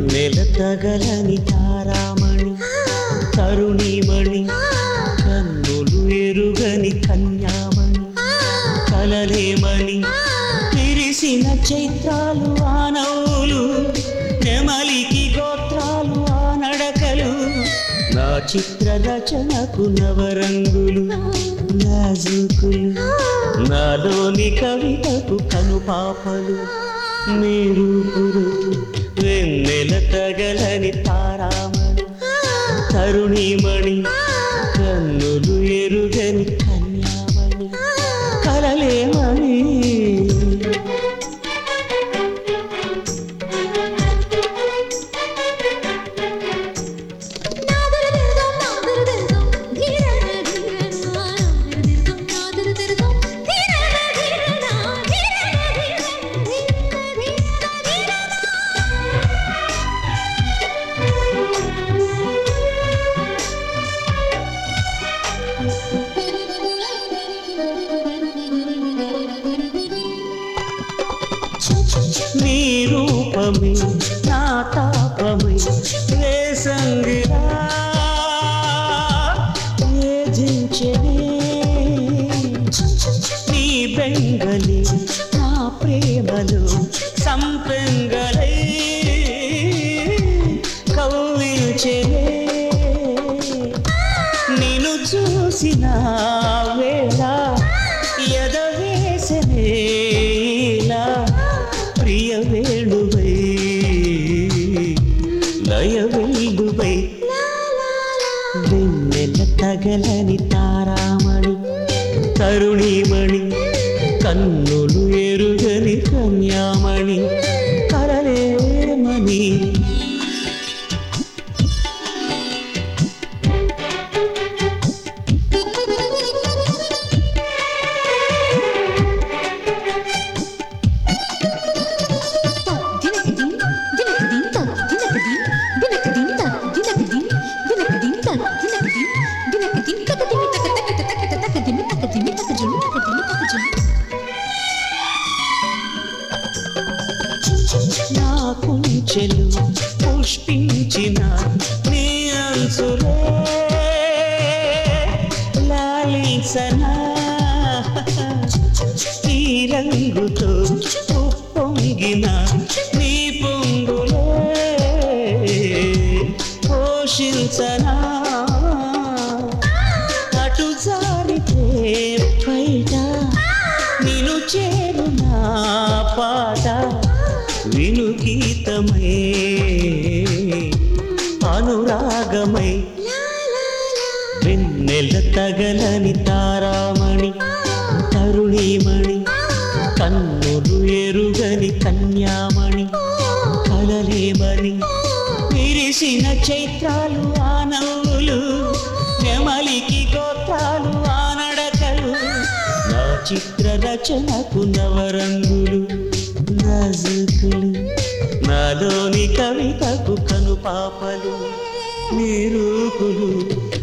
వెన్నెల తగలని తారామణి తరుణిమణి కన్నులు ఎరుగని కన్యామణి కలలేమని విరిసిన చైత్రాలు ఆ నవ్వులు నెమలికి గోత్రాలు ఆ నడకలు నా చిత్ర రచనకు నవరంగులు నాజుకులు నాలోని కవితకు కనుపాపలు మీరు వెన్నెల తగలని తారామణి తరుణిమణి కన్నులు ఎరుగని కన్యామణి కలలేమణి నీ రూపమే నా తాపమే వేసంగిరా వేధించనే నీ బెంగలి నా ప్రేమలో సంపెంగలై కవ్వించనే నిన్ను చూసిన వేళ ఎదవేసనే ఇలా ప్రియ వేణువై లయ వెల్లువై వెన్నెల తగలని తారామణి తరుణిమణి కన్నులు ఎరుగని కన్యామణి కరలేమణి నా కుంచెలు పుష్పించిన నీ అంచులే లాలించనా ఈ రంగుతో ఉప్పొంగిన నీ పొంగులే పోషించనా అటు జారితే బయట నిన్ను చేరునా పాట విను గీతమై అనురాగమై వెన్నెల తగలని తారామణి తరుణిమణి కన్నులు ఎరుగని కన్యామణి కలలేమని విరిసిన చైత్రాలు ఆ నవ్వులు నెమలికి గోత్రాలు ఆ నడకలు నా చిత్ర రచనకు నవరంగులు నాజుకులు నాలోని కవితకు కనుపాపలు నిరూపులు